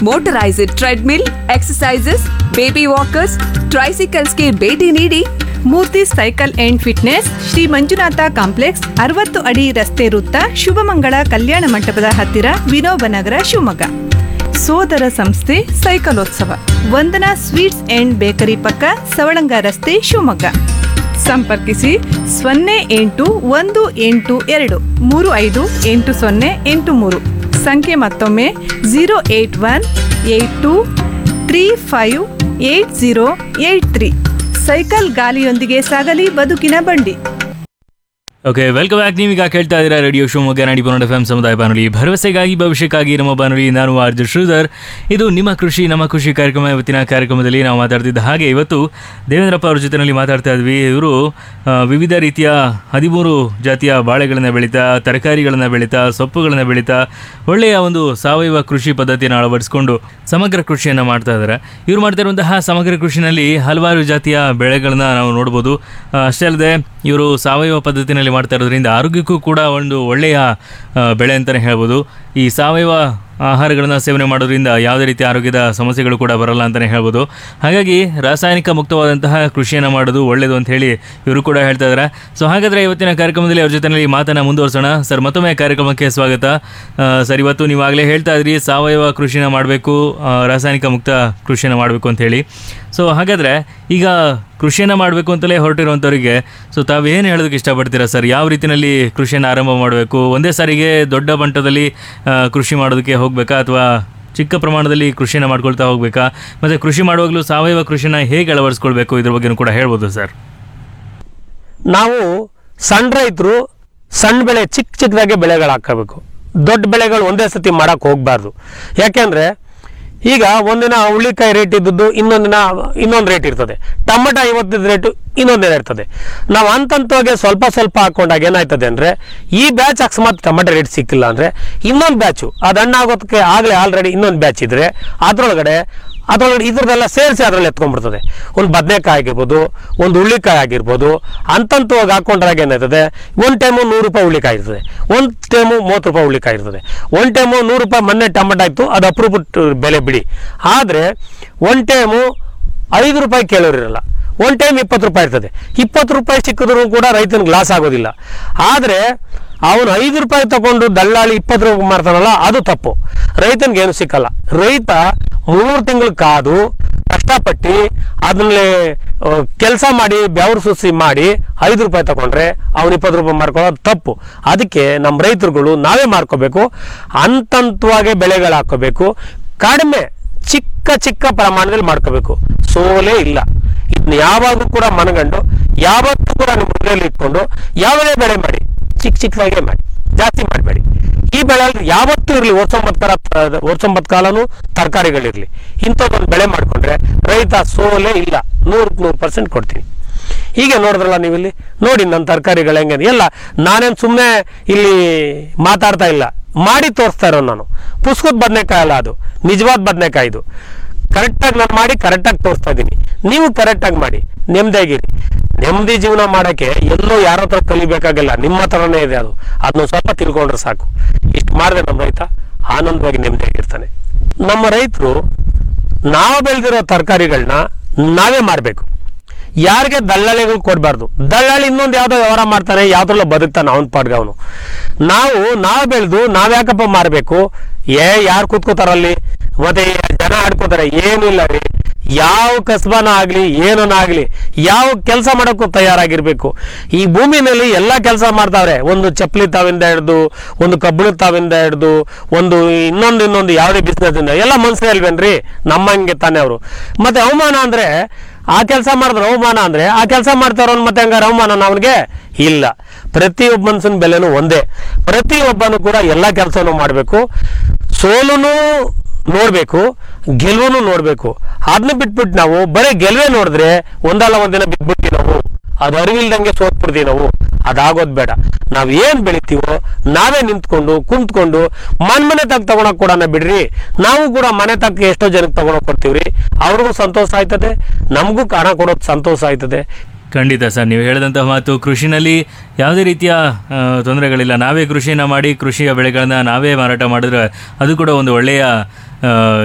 motorised treadmill exercises baby walkers ಟ್ರೈಸಿಕಲ್ಸ್ಗೆ ಭೇಟಿ ನೀಡಿ Murthy cycle and fitness Shri Manjunatha complex ಅರವತ್ತು ಅಡಿ ರಸ್ತೆ ವೃತ್ತ ಶುಭಮಂಗಳ ಕಲ್ಯಾಣ ಮಂಟಪದ ಹತ್ತಿರ ವಿನೋಬ ನಗರ ಶಿವಮೊಗ್ಗ ಸೋದರ ಸಂಸ್ಥೆ ಸೈಕಲೋತ್ಸವ ವಂದನಾ ಸ್ವೀಟ್ಸ್ ಅಂಡ್ ಬೇಕರಿ ಪಕ್ಕ ಸವಳಂಗ ರಸ್ತೆ ಶಿವಮೊಗ್ಗ ಸಂಪರ್ಕಿಸಿ ಸೊನ್ನೆ ಎಂಟು ಒಂದು ಎಂಟು ಎರಡು ಮೂರು ಐದು ಎಂಟು ಸೊನ್ನೆ ಎಂಟು ಮೂರು ಸಂಖ್ಯೆ ಮತ್ತೊಮ್ಮೆ zero eight one eight two three five eight zero eight three cycle ಗಾಲಿಯೊಂದಿಗೆ ಸಾಗಲಿ ಬದುಕಿನ ಬಂಡಿ ಓಕೆ ವೆಲ್ಕಮ್ ಬ್ಯಾಕ್ ನೀವೀಗ ಕೇಳ್ತಾ ಇದ್ದೀರಾ ರೇಡಿಯೋ ಶಿವಮೊಗ್ಗ ನಾಡಿ ಪನ್ನಡ ಎಫ್ ಎಂ ಸಮುದಾಯ ಬಾನುಲಿ ಭರವಸೆಗಾಗಿ ಭವಿಷ್ಯಕ್ಕಾಗಿ ನಮ್ಮ ಬಾನುಲಿ ನಾನು ಆರ್ಜು ಶ್ರೀಧರ್ ಇದು ನಿಮ್ಮ ಕೃಷಿ ನಮ್ಮ ಕೃಷಿ ಕಾರ್ಯಕ್ರಮ ಇವತ್ತಿನ ಕಾರ್ಯಕ್ರಮದಲ್ಲಿ ನಾವು ಮಾತಾಡ್ತಿದ್ದ ಹಾಗೆ ಇವತ್ತು ದೇವೇಂದ್ರಪ್ಪ ಅವ್ರ ಜೊತೆನಲ್ಲಿ ಮಾತಾಡ್ತಾ ಇದ್ವಿ ಇವರು ಆ, ವಿವಿಧ ರೀತಿಯ ಹದಿಮೂರು ಜಾತಿಯ ಬಾಳೆಗಳನ್ನು ಬೆಳೀತಾ ತರಕಾರಿಗಳನ್ನು ಬೆಳೀತಾ ಸೊಪ್ಪುಗಳನ್ನು ಬೆಳೀತಾ ಒಳ್ಳೆಯ ಒಂದು ಸಾವಯವ ಕೃಷಿ ಪದ್ಧತಿಯನ್ನು ಅಳವಡಿಸ್ಕೊಂಡು ಸಮಗ್ರ ಕೃಷಿಯನ್ನು ಮಾಡ್ತಾ ಇದ್ದಾರೆ ಇವರು ಮಾಡ್ತಾ ಇರುವಂತಹ ಸಮಗ್ರ ಕೃಷಿನಲ್ಲಿ ಹಲವಾರು ಜಾತಿಯ ಬೆಳೆಗಳನ್ನ ನಾವು ನೋಡ್ಬೋದು ಆ, ಅಷ್ಟೇ ಅಲ್ಲದೆ ಇವರು ಸಾವಯವ ಪದ್ಧತಿನಲ್ಲಿ ಮಾಡ್ತಾ ಇರೋದ್ರಿಂದ ಆರೋಗ್ಯಕ್ಕೂ ಕೂಡ ಒಂದು ಒಳ್ಳೆಯ ಆ, ಬೆಳೆ ಅಂತಲೇ ಹೇಳ್ಬೋದು ಈ ಸಾವಯವ ಆಹಾರಗಳನ್ನು ಸೇವನೆ ಮಾಡೋದ್ರಿಂದ ಯಾವುದೇ ರೀತಿಯ ಆರೋಗ್ಯದ ಸಮಸ್ಯೆಗಳು ಕೂಡ ಬರಲ್ಲ ಅಂತಲೇ ಹೇಳ್ಬೋದು ಹಾಗಾಗಿ ರಾಸಾಯನಿಕ ಮುಕ್ತವಾದಂತಹ ಕೃಷಿಯನ್ನು ಮಾಡೋದು ಒಳ್ಳೆಯದು ಅಂತ ಹೇಳಿ ಇವರು ಕೂಡ ಹೇಳ್ತಾ ಇದ್ದಾರೆ ಸೊ ಹಾಗಾದರೆ ಇವತ್ತಿನ ಕಾರ್ಯಕ್ರಮದಲ್ಲಿ ಅವ್ರ ಜೊತೆಯಲ್ಲಿ ಮಾತನ್ನು ಮುಂದುವರ್ಸೋಣ ಸರ್ ಮತ್ತೊಮ್ಮೆ ಕಾರ್ಯಕ್ರಮಕ್ಕೆ ಸ್ವಾಗತ ಆ, ಸರ್ ಇವತ್ತು ನೀವು ಆಗಲೇ ಹೇಳ್ತಾ ಇದ್ರಿ ಸಾವಯವ ಕೃಷಿನ ಮಾಡಬೇಕು ರಾಸಾಯನಿಕ ಮುಕ್ತ ಕೃಷಿನ ಮಾಡಬೇಕು ಅಂತ ಹೇಳಿ ಸೊ ಹಾಗಾದರೆ ಈಗ ಕೃಷಿಯನ್ನು ಮಾಡಬೇಕು ಅಂತಲೇ ಹೊರಟಿರುವಂಥವ್ರಿಗೆ ಸೊ ತಾವು ಏನು ಹೇಳೋದಕ್ಕೆ ಇಷ್ಟಪಡ್ತೀರಾ ಸರ್ ಯಾವ ರೀತಿಯಲ್ಲಿ ಕೃಷಿಯನ್ನು ಆರಂಭ ಮಾಡಬೇಕು ಒಂದೇ ಸಾರಿಗೆ ದೊಡ್ಡ ಮಟ್ಟದಲ್ಲಿ ಆ, ಕೃಷಿ ಮಾಡೋದಕ್ಕೆ ಹೋಗಬೇಕಾ ಅಥವಾ ಚಿಕ್ಕ ಪ್ರಮಾಣದಲ್ಲಿ ಕೃಷಿಯನ್ನು ಮಾಡ್ಕೊಳ್ತಾ ಹೋಗಬೇಕಾ ಮತ್ತು ಕೃಷಿ ಮಾಡುವಾಗಲೂ ಸಾವಯವ ಕೃಷಿನ ಹೇಗೆ ಅಳವಡಿಸ್ಕೊಳ್ಬೇಕು ಇದ್ರ ಬಗ್ಗೆನೂ ಕೂಡ ಹೇಳ್ಬೋದು ಸರ್ ನಾವು ಸಣ್ಣ ರೈತರು ಸಣ್ಣ ಬೆಳೆ ಚಿಕ್ಕ ಚಿಕ್ಕದಾಗೆ ಬೆಳೆಗಳು ಹಾಕಬೇಕು ದೊಡ್ಡ ಬೆಳೆಗಳು ಒಂದೇ ಸತಿ ಮಾಡಕ್ಕೆ ಹೋಗಬಾರ್ದು ಯಾಕೆಂದರೆ ಈಗ ಒಂದಿನ ಹುಳ್ಳಿಕಾಯಿ ರೇಟ್ ಇದ್ದದ್ದು ಇನ್ನೊಂದಿನ ಇನ್ನೊಂದು ರೇಟ್ ಇರ್ತದೆ ಟೊಮೆಟೊ ಐವತ್ತದ ರೇಟು ಇನ್ನೊಂದಿನ ಇರ್ತದೆ ನಾವು ಹಂತಂತವಾಗಿ ಸ್ವಲ್ಪ ಸ್ವಲ್ಪ ಹಾಕೊಂಡಾಗ ಏನಾಯ್ತದೆ ಅಂದರೆ ಈ ಬ್ಯಾಚ್ ಅಕಸ್ಮಾತ್ ಟೊಮೆಟೊ ರೇಟ್ ಸಿಕ್ಕಿಲ್ಲ ಅಂದರೆ ಇನ್ನೊಂದು ಬ್ಯಾಚು ಅದು ಹಣ್ಣಾಗೋದಕ್ಕೆ ಆಗಲೇ ಆಲ್ರೆಡಿ ಇನ್ನೊಂದು ಬ್ಯಾಚ್ ಇದ್ದರೆ ಅದರೊಳಗಡೆ ಅದರೊಳಗಡೆ ಇದ್ರದ್ದೆಲ್ಲ ಸೇರಿಸಿ ಅದರಲ್ಲಿ ಎತ್ಕೊಂಡ್ಬಿಡ್ತದೆ ಒಂದು ಬದನೆಕಾಯಿ ಆಗಿರ್ಬೋದು ಒಂದು ಹುಳ್ಳಿಕಾಯಿ ಆಗಿರ್ಬೋದು ಅಂತಂತವಾಗಿ ಹಾಕೊಂಡ್ರಾಗ ಏನಾಯ್ತದೆ ಒಂದು ಟೈಮು ನೂರು ರೂಪಾಯಿ ಹುಳ್ಳಿಕಾಯಿ ಇರ್ತದೆ ಒಂದು ಟೈಮು ಮೂವತ್ತು ರೂಪಾಯಿ ಹುಳ್ಳಿಕಾಯಿ ಇರ್ತದೆ ಒಂದು ಟೈಮು ನೂರು ರೂಪಾಯಿ ಮೊನ್ನೆ ಟೊಮೆಟೊ ಆಯಿತು ಅದು ಅಪ್ರೂಪಟ್ ಬೆಲೆ ಬಿಡಿ ಆದರೆ ಒಂದು ಟೈಮು ಐದು ರೂಪಾಯಿ ಕೇಳೋರಿರಲ್ಲ ಒಂದು ಟೈಮ್ ಇಪ್ಪತ್ತು ರೂಪಾಯಿ ಇರ್ತದೆ ಇಪ್ಪತ್ತು ರೂಪಾಯಿ ಸಿಕ್ಕಿದ್ರು ಕೂಡ ರೈತನಿಗೆ ಲಾಸ್ ಆಗೋದಿಲ್ಲ ಆದರೆ ಅವನು ಐದು ರೂಪಾಯಿ ತಗೊಂಡು ದಳ್ಳಾಳಿ ಇಪ್ಪತ್ತು ರೂಪಾಯಿ ಮಾರ್ತಾನಲ್ಲ ಅದು ತಪ್ಪು ರೈತನಿಗೆ ಏನು ಸಿಕ್ಕಲ್ಲ ರೈತ ಮೂರು ತಿಂಗಳು ಕಾದು ಕಷ್ಟಪಟ್ಟು ಅದನ್ನೇ ಕೆಲಸ ಮಾಡಿ ಬೆವರು ಸುಸಿ ಮಾಡಿ ಐದು ರೂಪಾಯಿ ತಗೊಂಡ್ರೆ ಅವ್ನು ಇಪ್ಪತ್ತು ರೂಪಾಯಿ ಮಾರ್ಕೊಳ್ಳೋದು ತಪ್ಪು ಅದಕ್ಕೆ ನಮ್ಮ ರೈತರುಗಳು ನಾವೇ ಮಾರ್ಕೋಬೇಕು ಹಂತಂತವಾಗೆ ಬೆಳೆಗಳು ಹಾಕೋಬೇಕು ಕಡಿಮೆ ಚಿಕ್ಕ ಚಿಕ್ಕ ಪ್ರಮಾಣದಲ್ಲಿ ಮಾಡ್ಕೋಬೇಕು ಸೋಲೇ ಇಲ್ಲ ಇದನ್ನ ಯಾವಾಗೂ ಕೂಡ ಮನಗಂಡು ಯಾವತ್ತೂ ಕೂಡ ನಿಮ್ಮ ಮನೆಯಲ್ಲಿ ಇಟ್ಕೊಂಡು ಯಾವುದೇ ಬೆಳೆ ಮಾಡಿ ಚಿಕ್ಕ ಚಿಕ್ಕದಾಗೆ ಮಾಡಿ ಜಾಸ್ತಿ ಮಾಡಬೇಡಿ ಈ ಬೆಳೆ ಯಾವತ್ತೂ ಇರಲಿ ವರ್ಷೊಂಬತ್ತು ಕಾಲ ವರ್ಷೊಂಬತ್ತು ಕಾಲನೂ ತರಕಾರಿಗಳಿರಲಿ ಇಂಥದ್ದೊಂದು ಬೆಳೆ ಮಾಡಿಕೊಂಡ್ರೆ ರೈತ ಸೋಲೇ ಇಲ್ಲ ನೂರಕ್ಕೆ ನೂರು ಪರ್ಸೆಂಟ್ ಕೊಡ್ತೀನಿ ಹೀಗೆ ನೋಡಿದ್ರಲ್ಲ ನೀವು ಇಲ್ಲಿ ನೋಡಿ ನನ್ನ ತರಕಾರಿಗಳು ಹೆಂಗೆ ಎಲ್ಲ ನಾನೇನು ಸುಮ್ಮನೆ ಇಲ್ಲಿ ಮಾತಾಡ್ತಾ ಇಲ್ಲ ಮಾಡಿ ತೋರಿಸ್ತಾ ಇರೋ ನಾನು ಪುಸ್ತಕದ ಬದನೆಕಾಯಿ ಅಲ್ಲ ಅದು ನಿಜವಾದ ಬದನೆಕಾಯಿ ಇದು ಕರೆಕ್ಟಾಗಿ ನಾನು ಮಾಡಿ ಕರೆಕ್ಟಾಗಿ ತೋರಿಸ್ತಾ ಇದ್ದೀನಿ ನೀವು ಕರೆಕ್ಟಾಗಿ ಮಾಡಿ ನೆಮ್ಮದಿಯಾಗಿರಿ ನೆಮ್ಮದಿ ಜೀವನ ಮಾಡೋಕ್ಕೆ ಎಲ್ಲೋ ಯಾರ ಹತ್ರ ಕಲಿಬೇಕಾಗಿಲ್ಲ ನಿಮ್ಮ ಹತ್ರನೇ ಇದೆ ಅದು ಅದನ್ನ ಸ್ವಲ್ಪ ತಿಳ್ಕೊಂಡ್ರೆ ಸಾಕು ಇಷ್ಟು ಮಾಡಿದ್ರೆ ನಮ್ಮ ರೈತ ಆನಂದವಾಗಿ ನೆಮ್ಮದಿಯಾಗಿರ್ತಾನೆ ನಮ್ಮ ರೈತರು ನಾವು ಬೆಳೆದಿರೋ ತರಕಾರಿಗಳನ್ನ ನಾವೇ ಮಾರಬೇಕು ಯಾರಿಗೆ ದಲ್ಲಾಳಿಗಳು ಕೊಡಬಾರ್ದು ದಲ್ಲಾಳಿ ಇನ್ನೊಂದು ಯಾವುದೋ ವ್ಯವಹಾರ ಮಾಡ್ತಾನೆ ಯಾವ್ದ್ರಲ್ಲೋ ಬದುಕ್ತಾನೆ ಅವನ ಪಾಡ್ಗೆ ಅವನು ನಾವು ನಾವು ಬೆಳೆದು ನಾವ್ಯಾಕಪ್ಪ ಮಾರಬೇಕು ಏ ಯಾರು ಕೂತ್ಕೋತಾರಲ್ಲಿ ಮತ್ತೆ ಈ ಜನ ಆಡ್ಕೋತಾರೆ ಏನಿಲ್ಲ ರೀ ಯಾವ ಕಸಬನ ಆಗ್ಲಿ ಏನನ ಆಗ್ಲಿ ಯಾವ ಕೆಲಸ ಮಾಡೋಕ್ಕೂ ತಯಾರಾಗಿರ್ಬೇಕು ಈ ಭೂಮಿನಲ್ಲಿ ಎಲ್ಲ ಕೆಲಸ ಮಾಡ್ತಾವ್ರೆ ಒಂದು ಚಪ್ಪಲಿ ತಾವಿಂದ ಹಿಡ್ದು ಒಂದು ಕಬ್ಬಿಣದ ತಾವಿಂದ ಹಿಡ್ದು ಒಂದು ಇನ್ನೊಂದು ಇನ್ನೊಂದು ಯಾವುದೇ ಬಿಸ್ನೆಸ್ ಇಂದ ಎಲ್ಲ ಮನ್ಸೇ ಅಲ್ವೇನ್ರಿ ನಮ್ಮಂಗೆ ತಾನೇ ಅವರು ಮತ್ತೆ ಅವಮಾನ ಅಂದ್ರೆ ಆ ಕೆಲಸ ಮಾಡಿದ್ರೆ ಅವಮಾನ ಅಂದ್ರೆ ಆ ಕೆಲಸ ಮಾಡ್ತಾರೋನ್ ಮತ್ತೆ ಹಂಗಾರೆ ಅವಮಾನ ಅವನಿಗೆ ಇಲ್ಲ ಪ್ರತಿಯೊಬ್ಬ ಮನ್ಸನ ಬೆಲೆನೂ ಒಂದೇ ಪ್ರತಿಯೊಬ್ಬನು ಕೂಡ ಎಲ್ಲ ಕೆಲಸನೂ ಮಾಡಬೇಕು ಸೋಲುನು ನೋಡ್ಬೇಕು ಗೆಲುವನ್ನು ನೋಡ್ಬೇಕು ಅದನ್ನ ಬಿಟ್ಬಿಟ್ಟು ನಾವು ಬರೀ ಗೆಲುವೇ ನೋಡಿದ್ರೆ ಒಂದಲ್ಲ ಒಂದಿನ ಬಿಟ್ಬಿಡ್ತೀವಿ ನಾವು ಅದು ಅರಿವಿಲ್ದಂಗೆ ಸೋತ್ಬಿಡ್ತೀವಿ ನಾವು ಅದಾಗೋದು ಬೇಡ ನಾವ್ ಏನ್ ಬೆಳಿತೀವೋ ನಾವೇ ನಿಂತ್ಕೊಂಡು ಕುಂತ್ಕೊಂಡು ಮನ್ ಮನೆ ತಗ ತಗೊಳಕ್ ಕೊಡೋಣ ಬಿಡ್ರಿ ನಾವು ಕೂಡ ಮನೆ ತಕ್ಕ ಎಷ್ಟೋ ಜನಕ್ಕೆ ತಗೊಳಕ್ ಕೊಡ್ತೀವ್ರಿ ಅವ್ರಿಗೂ ಸಂತೋಷ ಆಯ್ತದೆ ನಮಗೂ ಹಣ ಕೊಡೋದು ಸಂತೋಷ ಆಯ್ತದೆ ಖಂಡಿತ ಸರ್ ನೀವು ಹೇಳಿದಂತಹ ಮಾತು ಕೃಷಿನಲ್ಲಿ ಯಾವುದೇ ರೀತಿಯ ಆ, ತೊಂದರೆಗಳಿಲ್ಲ ನಾವೇ ಕೃಷಿನ ಮಾಡಿ ಕೃಷಿಯ ಬೆಳೆಗಳನ್ನ ನಾವೇ ಮಾರಾಟ ಮಾಡಿದ್ರೆ ಅದು ಕೂಡ ಒಂದು ಒಳ್ಳೆಯ ಆ,